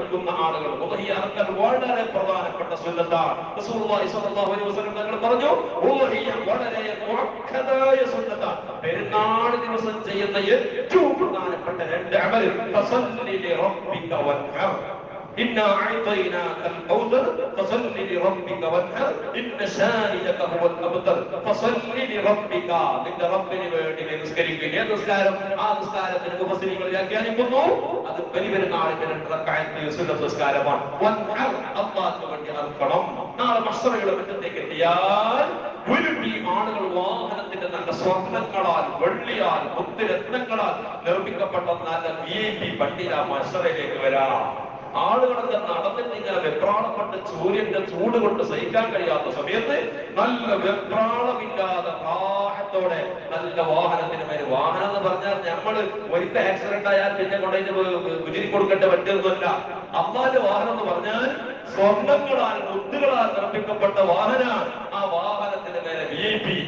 എടുക്കുന്ന ആളുകൾ ഉദഹിയ അറക്കൽ വളരെ പ്രധാനപ്പെട്ട സുന്നത്താണ് റസൂലുള്ളാഹി സ്വല്ലല്ലാഹു അലൈഹി വസല്ലം തങ്ങൾ പറഞ്ഞു ഉദഹിയ വളരെ മുഅക്കദായ സുന്നത്താണ് പെരുന്നാൾ ദിവസം ചെയ്യുന്ന ഏറ്റവും പ്രധാനപ്പെട്ട രണ്ട് അമൽ ഫസല്ലി ലിറബ്ബിക വൻഹർ إنا أعطيناك الكوثر فصل لربك وانحر إن شانئك هو الأبتر فصل لربك നിന്റെ റബ്ബിന് വേണ്ടി നീ നിസ്കരിക്കുക ഏത് നിസ്കാരം ആ നിസ്കാരത്തിന് മുഫസ്സിരികൾ വ്യാഖ്യാനിക്കുന്നു അത് ബലിപെരുന്നാളിന്റെ രണ്ട് റക്അത്ത് സുന്നത്ത് നിസ്കാരമാണ് വൻഹർ അല്ലാഹുവിന് വേണ്ടി അർപ്പണം നാളെ മസ്സറയുടെ മുറ്റത്തേക്ക് എത്തിയാൽ ഉരുട്ടി ആളുകൾ വാഹനത്തിന്റെ നല്ല സ്വർണ്ണങ്ങളാൽ വെള്ളിയാൽ മുത്തുരത്നങ്ങളാൽ നിർമ്മിക്കപ്പെട്ട നല്ല വി ഐ പി വണ്ടിയിൽ ആ മത്സരയിലേക്ക് വരാം ആളുകളൊക്കെ നടന്നിട്ട് ഇങ്ങനെ വെപ്രാളപ്പെട്ട് സൂര്യന്റെ ചൂട് കൊണ്ട് സഹിക്കാൻ കഴിയാത്ത സമയത്ത് നല്ല വെപ്രാളമില്ലാതെ പ്രാഹത്തോടെ നല്ല വാഹനത്തിന് മേലെ വാഹനം എന്ന് പറഞ്ഞാൽ നമ്മള് ഒരിക്കൽ ആക്സിഡന്റ് ആയാൽ പിന്നെ കൊണ്ടുപോയിട്ട് കുജിരി കൊടുക്കേണ്ട പറ്റിയൊന്നുമല്ല അമ്മാന്റെ വാഹനം എന്ന് പറഞ്ഞാൽ സ്വർണ്ണങ്ങളാൽ മുത്തുകളാൽ നിർമ്മിക്കപ്പെട്ട വാഹനമാണ് ആ വാഹനത്തിന് മേലെ വി ഐ പി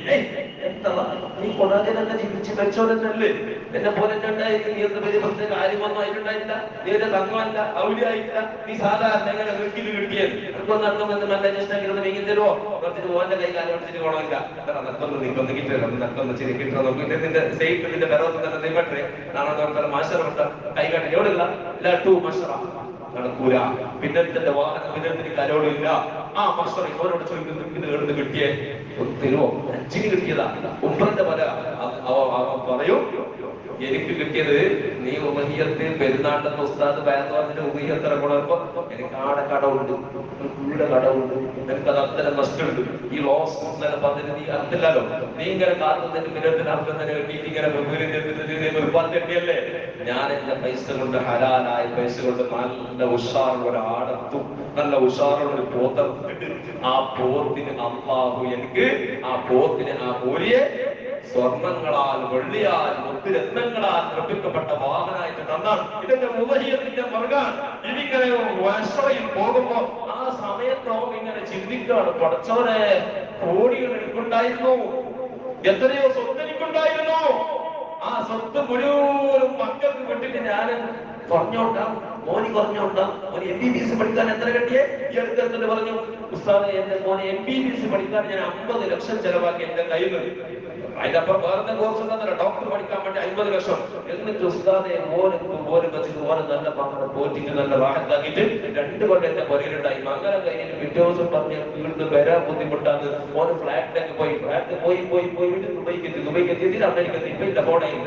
നീ കൊടാതിനൊക്കെ ജീവിച്ച് വെച്ചോലെന്നല്ലേ എന്നെ പോലെ ഉണ്ടായിരുന്നു നീ എന്ത് വലിയ പ്രത്യേക കാര്യമൊന്നും അതിലുണ്ടായില്ല നീ ഒരു തങ്ങമല്ല ഔലിയായില്ല നീ സാധാരണ എങ്ങനെ വീട്ടിൽ കിട്ടിയത് എനിക്കൊന്ന് നടക്കുമെന്ന് നല്ല ഇഷ്ടമാക്കി നീങ്ങി തരുമോ കുറച്ചിട്ട് ഓന്റെ കൈ കാലം പിടിച്ചിട്ട് പോകണമില്ല നക്കൊന്ന് നിക്കൊന്ന് കിട്ടില്ല നക്കൊന്ന് ചിരി കിട്ടണം നോക്കിയിട്ട് നിന്റെ സേഫ് നിന്റെ ബെറോത്ത് തന്നെ നിങ്ങട്ടെ നാളെ നോക്കാൻ മാഷറുണ്ട് കൈ കാട്ടി എവിടെയില്ല ലട്ടു മഷറ നടക്കൂല പിന്നെ ഇതിന്റെ വാഹനം പിന്നെ കരോടില്ല ആ മഷറ ഇവരോട് ചോദിക്കുന്നു ഇത് എടുത്ത് കിട്ടിയേ ഒന്ന് തരുമോ അഞ്ചിന് കിട്ടിയതാ ഉമ്മറിന്റെ പല പറയും എനിക്ക് കിട്ടിയത് നീ ഉപഹിയത്ത് പെരുന്നാളിന്റെ ഉസ്താദ് ബാന്തവാദിന്റെ ഉപഹിയത്ത് ഇറങ്ങുമ്പോ എനിക്ക് ആടെ കടവുണ്ട് ഇവിടെ കടവുണ്ട് എനിക്കത് അത്തരം നഷ്ടമുണ്ട് ഈ ലോസ് ഇന്നലെ പറഞ്ഞിട്ട് നീ അറിഞ്ഞില്ലല്ലോ നീ ഇങ്ങനെ കാത്തുന്നതിന് മിനത്തിന് അർത്ഥത്തിന് വേണ്ടി ഇങ്ങനെ ഒരുപാട് കിട്ടിയല്ലേ ഞാൻ എന്റെ പൈസ കൊണ്ട് ഹലാലായ പൈസ കൊണ്ട് നല്ല ഉഷാറുള്ള ഒരു ആടത്തും നല്ല ഉഷാറുള്ള ഒരു പോത്തിട്ട് ആ പോത്തിന് അമ്മാഹു എനിക്ക് ആ പോത്തിന് ആ മൂലിയെ സ്വർണങ്ങളാൽ വെള്ളിയാൽ മുത്തുരത്നങ്ങളാൽ നിർമ്മിക്കപ്പെട്ട വാഹനമായിട്ട് തന്നാണ് ഇതിന്റെ ഉപഹീയത്തിന്റെ മറുകാൻ ഇതിങ്ങനെ വശയിൽ പോകുമ്പോ ആ സമയത്തോ ഇങ്ങനെ ചിന്തിക്കാണ് പഠിച്ചവരെ കോടികൾ എനിക്കുണ്ടായിരുന്നു എത്രയോ സ്വത്ത് എനിക്കുണ്ടായിരുന്നു ആ സ്വത്ത് മുഴുവനും മക്കൾക്ക് വിട്ടിട്ട് ഞാൻ കുറഞ്ഞോണ്ടാം മോനി കുറഞ്ഞോണ്ടാം ഒരു എം ബി ബി എസ് പഠിക്കാൻ എത്ര കിട്ടിയേ ഈ അടുത്തെടുത്തിട്ട് പറഞ്ഞു ഉസ്താദെ എന്റെ മോനെ എം ബി ബി എസ് പഠിക്കാൻ ഞാൻ അമ്പത് ലക്ഷം ചെലവാക്കി എന്റെ കയ്യിൽ നിന്ന് അതിനപ്പുറം വേറെ കോഴ്സ് ഉണ്ടെന്നല്ല ഡോക്ടർ പഠിക്കാൻ വേണ്ടി അമ്പത് ലക്ഷം എന്നിട്ട് ഉസ്താദെ മോന് മോന് വെച്ചിട്ട് ഓനെ നല്ല മക്കളെ പോറ്റിട്ട് നല്ല വാഹത്താക്കിയിട്ട് രണ്ട് കൊല്ലം എന്റെ പുരയിലുണ്ടായി മംഗലം കഴിഞ്ഞിട്ട് പിറ്റേ ദിവസം പറഞ്ഞ് വീണ്ടും വരാൻ ബുദ്ധിമുട്ടാണ് ഓന് ഫ്ലാറ്റിലേക്ക് പോയി ഫ്ലാറ്റ് പോയി പോയി പോയി ദുബൈക്ക് എത്തി ദുബൈക്ക് എത്തിയിട്ട് അമേരിക്ക ഇപ്പൊ ഇല്ല ഫോണേ ഇല്ല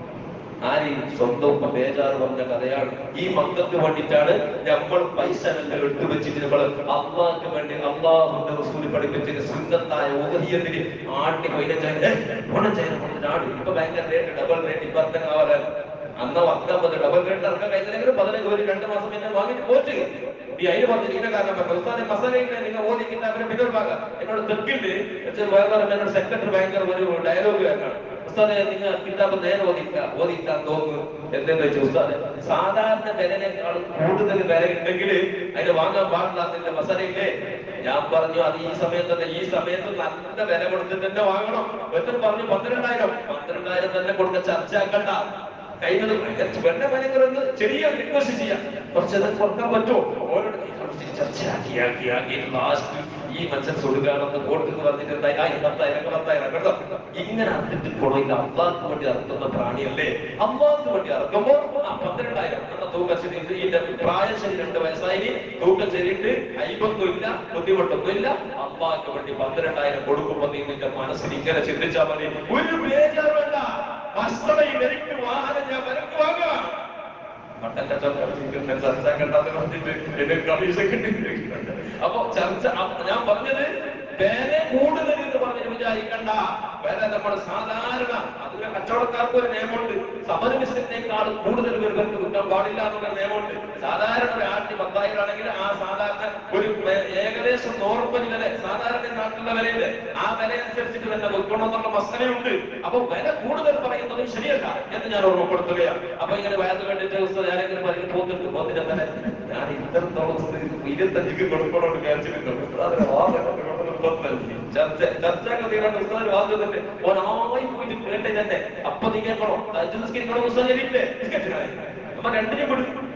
ആര് സ്വന്തം ഉപ്പ ബേജാറ് പറഞ്ഞ കഥയാണ് ഈ മക്കൾക്ക് വേണ്ടിയിട്ടാണ് നമ്മൾ പൈസ എല്ലാം എടുത്തു വെച്ചിട്ട് നമ്മൾ അള്ളാഹ്ക്ക് വേണ്ടി അള്ളാഹുന്റെ റസൂൽ പഠിപ്പിച്ചിട്ട് സുന്ദത്തായ ഊഹീയത്തിന് ആട്ടി പൈനഞ്ചായ ഓണം ചെയ്യുന്ന ആട് ഇപ്പൊ ഭയങ്കര റേറ്റ് ഡബിൾ റേറ്റ് ഇപ്പത്തെ കാവലാണ് അന്ന് പത്തൊമ്പത് ഡബിൾ റേറ്റ് ഇറക്കാൻ കഴിഞ്ഞില്ലെങ്കിൽ പതിനഞ്ച് ഒരു രണ്ട് മാസം പിന്നെ വാങ്ങിട്ട് പോറ്റ് ഈ അതിന് പറഞ്ഞ ഇതിന്റെ കാരണം പറഞ്ഞു ഉസ്താദെ മസാലയില്ല നിങ്ങൾ ഓദിക്കുന്ന അവരെ പിന്നൊരു ഭാഗം എന്നോട് തെക്കിണ്ട് വേറെ എന്നോട് സെക്രട്ടറി ഭയങ്കര ഒരു ഡയലോഗ് കേൾക്കാണ് ഉസ്താദെ നിങ്ങൾ കിതാബ് നേരെ ഓദിക്ക ഓദിക്കാൻ തോന്നുന്നു എന്തെന്ന് വെച്ചാൽ ഉസ്താദെ സാധാരണ വിലനേക്കാൾ കൂടുതൽ വില ഉണ്ടെങ്കിൽ അതിന് വാങ്ങാൻ പാടില്ലാത്തതിന്റെ മസാലയില്ലേ ഞാൻ പറഞ്ഞു അത് ഈ സമയത്ത് തന്നെ ഈ സമയത്ത് നല്ല വില കൊടുത്തിട്ട് തന്നെ വാങ്ങണം എത്ര പറഞ്ഞു പന്ത്രണ്ടായിരം പന്ത്രണ്ടായിരം തന്നെ കൊടുക്ക ചർച്ചയാക്കണ്ട കൈകൾ വെണ്ണ വിലങ്ങളൊന്ന് ചെറിയ റിക്വസ്റ്റ് ചെയ്യാം കുറച്ചത് കുറക്കാൻ പറ്റുമോ ഓരോട് കുറച്ച് ചർച്ചയാക്കി ആക്കി ആക്കി ലാസ്റ്റ് ഈ മനുഷ്യൻ സുടുകാണെന്ന് കോട്ടെന്ന് പറഞ്ഞിട്ട് എന്തായി ആ പത്തായിരം പത്തായിരം കേട്ടോ ഇങ്ങനെ അർത്ഥിട്ട് കൊള്ളില്ല അള്ളാഹ്ക്ക് വേണ്ടി അറുക്കുന്ന പ്രാണിയല്ലേ അള്ളാഹ്ക്ക് വേണ്ടി അറുക്കുമ്പോ ആ പന്ത്രണ്ടായിരം എന്ന തൂക്കം ശരി ഇതിന്റെ പ്രായം ശരി രണ്ട് വയസ്സായി തൂക്കം ശരിയിട്ട് അയ്പൊന്നും ഇല്ല ബുദ്ധിമുട്ടൊന്നും ഇല്ല അള്ളാഹ്ക്ക് വേണ്ടി പന്ത്രണ്ടായിരം കൊടുക്കുമ്പോ നീ നിന്റെ മനസ്സിൽ ഇങ്ങനെ ചിന്തിച്ചാൽ മതി ഒരു ബേജാർ വേണ്ട വസ്ത്രയിൽ എനിക്ക് വാഹനം ഞാൻ വിലക്ക് വാങ്ങാം മട്ടൻ കച്ചവടം ചർച്ച കണ്ടാന്ന് പറഞ്ഞിട്ട് എന്നെ കമ്മീഷൻ കിട്ടിയിട്ടുണ്ട് അപ്പൊ ചർച്ച അപ്പൊ ഞാൻ പറഞ്ഞത് വില കൂടുതൽ എന്ന് പറഞ്ഞ് വിചാരിക്കണ്ട വില നമ്മൾ സാധാരണ അതിലെ കച്ചവടക്കാർക്ക് ഒരു നിയമമുണ്ട് സമരമിശ്രത്തിനേക്കാൾ കൂടുതൽ പേർക്ക് വിൽക്കാൻ പാടില്ല എന്നുള്ള നിയമമുണ്ട് സാധാരണ ഒരു ആട്ടി പത്തായിരം ആണെങ്കിൽ ആ സാധാരണ ഒരു വെ- ഏകദേശം നോർമൽ വില സാധാരണ നാട്ടിലുള്ള വിലയില് ആ വില അനുസരിച്ചിട്ട് തന്നെ വിൽക്കണം എന്നുള്ള മസലയുണ്ട് അപ്പൊ വില കൂടുതൽ പറയുന്നത് ശരിയല്ല എന്ന് ഞാൻ ഓർമ്മപ്പെടുത്തുകയാണ് അപ്പൊ ഇങ്ങനെ വയറ് കണ്ടിട്ട് ദിവസം ഞാനെങ്കിലും പറഞ്ഞു പോത്തിട്ട് പോത്തിന്റെ വില ഞാൻ ഇത്രത്തോളം ഇരുപത്തഞ്ചിക്ക് കൊടുക്കണോണ്ട് വിചാരിച്ചിട്ടുണ്ട് അതിന് വാദം മുപ്പത്തഞ്ച് ചർച്ച ചർച്ചയൊക്കെ തീരാൻ ഉസ്താദ് വാദത്തിന്റെ ഒരായി പോയിട്ട് കേട്ടെ തന്നെ അപ്പൊ നീ കേൾക്കണോ അഞ്ചു നിസ്കരിക്കണോ ഉസ്താദ് ശരിയില്ലേ നിസ്കരിച്ചില്ലേ? അപ്പൊ രണ്ടിനും കൊടുക്കും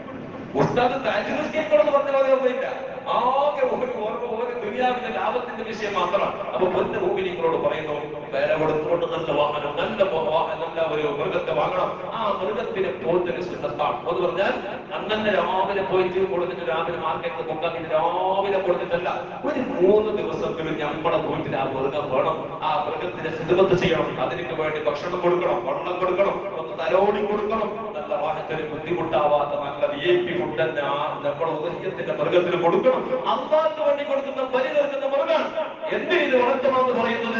ഉസ്താദ് താജിസ്കരിക്കണമെന്ന് പറഞ്ഞ പോലെയൊന്നുമില്ല ആകെ ഒരു ഓർമ്മ ഒരു ദുനിയാവിന്റെ ലാഭത്തിന്റെ വിഷയം മാത്രമാണ് അപ്പൊ പൊന്നു ഭൂമി നിങ്ങളോട് പറയുന്നു വില കൊടുത്തുകൊണ്ട് നല്ല വാഹനം നല്ല വാഹനം നല്ല ഒരു മൃഗത്തെ വാങ്ങണം ആ മൃഗത്തിന് പോത്തിന് സുന്നത്താണ് എന്ന് പറഞ്ഞാൽ അന്നെ രാവിലെ പോയിട്ട് കൊടുത്തിട്ട് രാവിലെ മാർക്കറ്റിൽ കൊണ്ടാ പിന്നെ രാവിലെ കൊടുത്തിട്ടല്ല ഒരു മൂന്ന് ദിവസത്തിൽ നമ്മളെ വീട്ടിൽ ആ മൃഗം വേണം ആ മൃഗത്തിന് സിദ്ധമത്ത് ചെയ്യണം അതിനു വേണ്ടി ഭക്ഷണം കൊടുക്കണം വെള്ളം കൊടുക്കണം ഒന്ന് തലോടി കൊടുക്കണം നല്ല വാഹനത്തിന് ബുദ്ധിമുട്ടാവാത്ത നല്ല വി ഐ പി ഫുഡ് തന്നെ ആ നമ്മുടെ ഉദയത്തിന്റെ മൃഗത്തിന് കൊടുക്കണം അള്ളാഹ്ക്ക് വേണ്ടി കൊടുക്കുന്ന ബലി നൽകുന്ന മൃഗാണ് എന്തിന് ഇത് വളർത്തണമെന്ന് പറയുന്നത്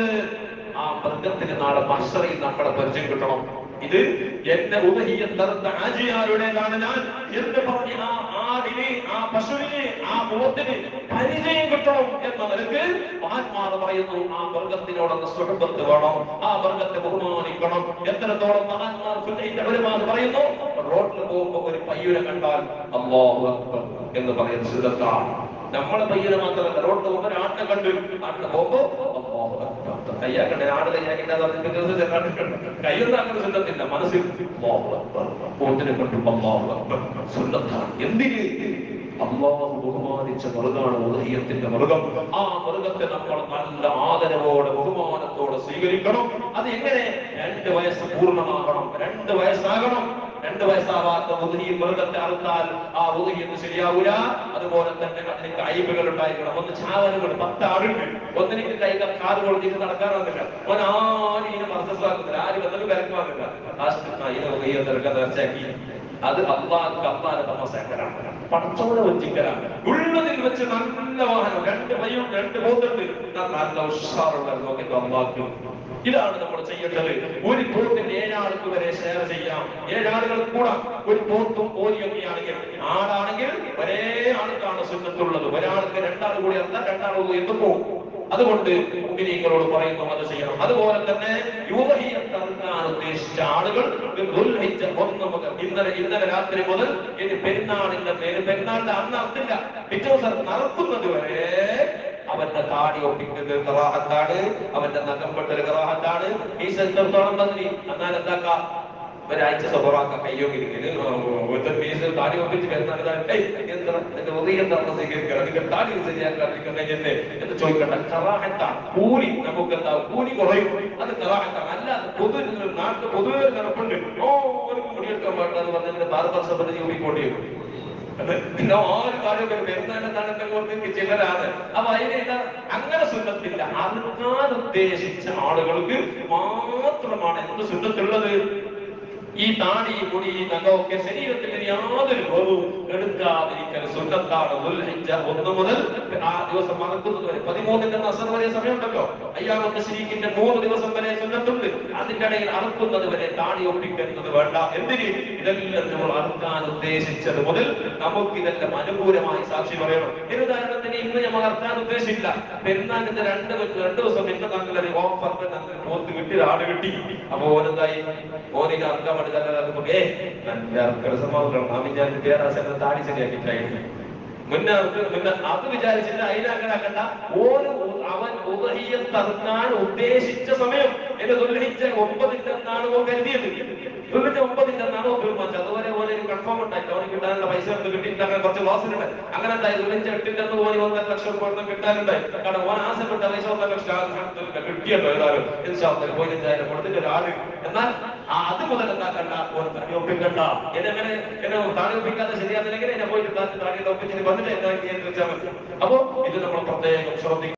ആ മൃഗത്തിന് നാളെ മത്സരയിൽ നമ്മളെ പരിചയം കിട്ടണം ഇത് എന്റെ ഉദഹിയം തറുന്ന ആജിയാരുടേതാണ് ഞാൻ എന്ന് പറഞ്ഞ ആ ആടിന് ആ പശുവിന് ആ പോത്തിന് പരിചയം കിട്ടണം എന്ന നിലക്ക് മഹാത്മാർ പറയുന്നു ആ മൃഗത്തിനോടൊന്ന് സുഹൃബത്ത് വേണം ആ മൃഗത്തെ ബഹുമാനിക്കണം എത്രത്തോളം മഹാന്മാർ ഒരുമാർ പറയുന്നു റോഡിൽ പോകുമ്പോ ഒരു പയ്യനെ കണ്ടാൽ അള്ളാഹു അക്ബർ എന്ന് പറയുന്ന സുഖത്താണ് നമ്മളെ പയ്യനെ മാത്രമല്ല റോഡിൽ പോകുമ്പോ ഒരാട്ടിനെ കണ്ടു ആട്ടിനെ പോകുമ്പോ അല്ലാഹു അക്ബർ. കയ്യാക്കണ്ടേ ആട് കയ്യാക്കില്ലാതെ അതിന്റെ ദിവസം കണ്ടിട്ടുണ്ട് കയ്യൊന്നും അങ്ങനെ സുന്നത്തില്ല മനസ്സിൽ അല്ലാഹു അക്ബർ. പോത്തിനെ കണ്ടു അല്ലാഹു അക്ബർ. സുന്നത്താണ് എന്തിന് അള്ളാഹു ബഹുമാനിച്ച മൃഗാണ് ഉദയത്തിന്റെ മൃഗം ആ മൃഗത്തെ നമ്മൾ നല്ല ആദരവോടെ ബഹുമാനത്തോടെ സ്വീകരിക്കണം അത് എങ്ങനെ രണ്ട് വയസ്സ് പൂർണ്ണമാകണം രണ്ട് വയസ്സാകണം രണ്ട് വയസ്സാവാത്ത ഉദഹി മൃഗത്തെ അറുത്താൽ ആ ഉദഹിന്ന് ശരിയാവൂല അതുപോലെ തന്നെ അതിന് കൈവുകൾ ഉണ്ടായിരിക്കണം ഒന്ന് ചാവലുകൾ പത്ത് ആടുണ്ട് ഒന്നിനിക്ക് കൈ കാറ് കൊടുത്തിട്ട് നടക്കാനൊന്നുമില്ല ഓൻ ആരും ഇതിനെ മർദ്ദസ്വാക്കുന്നില്ല ആരും വന്നിട്ട് വിലക്കുവാനില്ല ഇതിനെ ഉദഹിയെ തിരക്കാൻ നേർച്ചയാക്കി അത് അള്ളാഹ് അള്ളാഹ് തമസക്കലാണ് പടച്ചോടെ വഞ്ചിക്കലാണ് ഉള്ളതിൽ വെച്ച് നല്ല വാഹനം രണ്ട് പയ്യും രണ്ട് പോത്തുണ്ട് എന്നാൽ നല്ല ഉഷാറുള്ള നോക്കി അള്ളാഹ് ഇതാണ് നമ്മൾ ചെയ്യേണ്ടത് ഒരു പോത്തിന് ഏഴാൾക്ക് വരെ ഷെയർ ചെയ്യാം ഏഴാളുകൾ കൂടാം ഒരു പോത്തും ഓരിയൊക്കെയാണെങ്കിൽ ആടാണെങ്കിൽ ഒരേ ആൾക്കാണ് സുന്നത്തുള്ളത് ഒരാൾക്ക് രണ്ടാൾ കൂടി അല്ല രണ്ടാൾ എന്ത് പോകും അതുകൊണ്ട് മുഅ്മിനീങ്ങളോട് പറയുന്നു അത് ചെയ്യണം അതുപോലെ തന്നെ യുവഹിയത്ത് അറുക്കാൻ ഉദ്ദേശിച്ച ആളുകൾ ദുൽഹിജ്ജ ഒന്ന് മുതൽ ഇന്നലെ ഇന്നലെ രാത്രി മുതൽ ഇനി പെരുന്നാളിന്റെ പേര് പെരുന്നാളിന്റെ അന്ന് അർത്തില്ല പിറ്റേ ദിവസം നടത്തുന്നത് വരെ അവന്റെ താടി ഒപ്പിക്കുന്നത് കറാഹത്താണ് അവന്റെ നഖം വെട്ടൽ കറാഹത്താണ് ഈ എത്രത്തോളം തന്നി എന്നാൽ എന്താക്കാം ഒരാഴ്ച സ്വഭാവമാക്കാം കയ്യോ ഇരിക്കല് മീസ് താടി ഒപ്പിച്ച് വരുന്ന താടി ശരിയാക്കാൻ എന്ന് ചോദിക്കണ്ട കറാഹത്താണ് കൂലി നമുക്ക് എന്താ കൂലി കുറയും അത് കറാഹത്താണ് അല്ലാതെ പൊതു നാട്ടിൽ പൊതുവെ നടപ്പുണ്ട് ഓ ഒരു മുടിയെടുക്കാൻ പാടില്ല എന്ന് പറഞ്ഞതിന്റെ ബാർബർ സഭ ഉപയോഗിക്കേണ്ടി വരും പിന്നെ ആര് കാര്യമൊക്കെ വരുന്നതിനെന്താണ് ചിലരാണ് അപ്പൊ അതിന് അങ്ങനെ സുന്നത്തില്ല അറുക്കാൻ ഉദ്ദേശിച്ച ആളുകൾക്ക് മാത്രമാണ് എന്ത് സുന്നത്തുള്ളത് ഈ താടി മുടി നഖമൊക്കെ ശരീരത്തിൽ ഇനി യാതൊരു കുറവും എടുക്കാതിരിക്കൽ സുന്നത്താണ് ദുൽഹിജ്ജ ഒന്ന് മുതൽ ആ ദിവസം മറക്കുന്നത് വരെ പതിമൂന്നിന്റെ നസർ വരെ സമയമുണ്ടല്ലോ അയ്യാമത്തെ ശരീക്കിന്റെ മൂന്ന് ദിവസം വരെ സുന്നത്തുണ്ട് അതിന്റെ ഇടയിൽ അറുക്കുന്നത് വരെ താടി ഒപ്പിക്കുന്നത് വേണ്ട എന്തിന് ഇതെല്ലാം നമ്മൾ അറുക്കാൻ ഉദ്ദേശിച്ചത് മുതൽ നമുക്ക് ഇതെല്ലാം അനുകൂലമായി സാക്ഷി പറയണം ഒരു ഉദാഹരണത്തിന് ഇന്ന് നമ്മൾ അറുക്കാൻ ഉദ്ദേശിച്ചില്ല പെരുന്നാളിന്റെ രണ്ട് ദിവസം രണ്ട് ദിവസം ഇന്ന് നല്ലൊരു ഓഫറിന് നല്ല പോത്ത് കിട്ടി ആട് കിട്ടി അപ്പൊ ഓനെന്തായി ഓനിക്ക് അറുക്കാൻ വേണ്ടി തന്നെ ഏ നല്ല അറുക്കൽ സമാധാനം നാം ഞാൻ പേരാശ താടി ശരിയാക്കിയിട്ടായിരുന്നു മുന്നേ അവർക്ക് മുന്നേ അത് വിചാരിച്ചില്ല അതിനെ അങ്ങനെ ആക്കണ്ട ഓരോ അവൻ ഉദഹിയത്തറുക്കാൻ ഉദ്ദേശിച്ച സമയം എന്നെ ദുർഹിച്ച ഒമ്പതിന്റെ എന്നാണ് ഓൻ കരുതിയത് ദുർഹിച്ച ഒമ്പതിന്റെ എന്നാണ് ഓൻ തീർമാനിച്ചത് അതുപോലെ ഓനെ ഒരു കൺഫേം ഉണ്ടായില്ല ഓന് കിട്ടാനുള്ള പൈസ എടുത്ത് കിട്ടിയിട്ട് അങ്ങനെ കുറച്ച് ലോസിനുണ്ട് അങ്ങനെ എന്തായി ദുർഹിച്ച എട്ടിന്റെ അന്ന് ഓന് ഒന്നര ലക്ഷം രൂപ ഒന്നും കിട്ടാനുണ്ടായി കാരണം ഓൻ ആശപ്പെട്ട പൈസ ഒന്നര ലക്ഷം കിട്ടിയല്ലോ ഏതായാലും ഇൻഷാല്ല പതിനഞ്ചായിരം കൊടുത്തിട്ട് ഒരാള് എന്നാൽ ആ അത് മുതൽ എന്താക്കണ്ട ഓൻ തടി ഒപ്പിക്കണ്ട എന്നെങ്ങനെ എന്നെ താടി ഒപ്പിക്കാതെ ശരിയാകുന്നില്ലെങ്കിൽ എന്നെ പോയിട്ട് താടി ഒപ്പിച്ചിട്ട് വന്നിട്ട് എന്താ നിയന്ത്രിച്ചാൽ മതി അപ്പോ ഇത് നമ്മൾ പ്രത്യേകം ശ്രദ്ധിക്കണം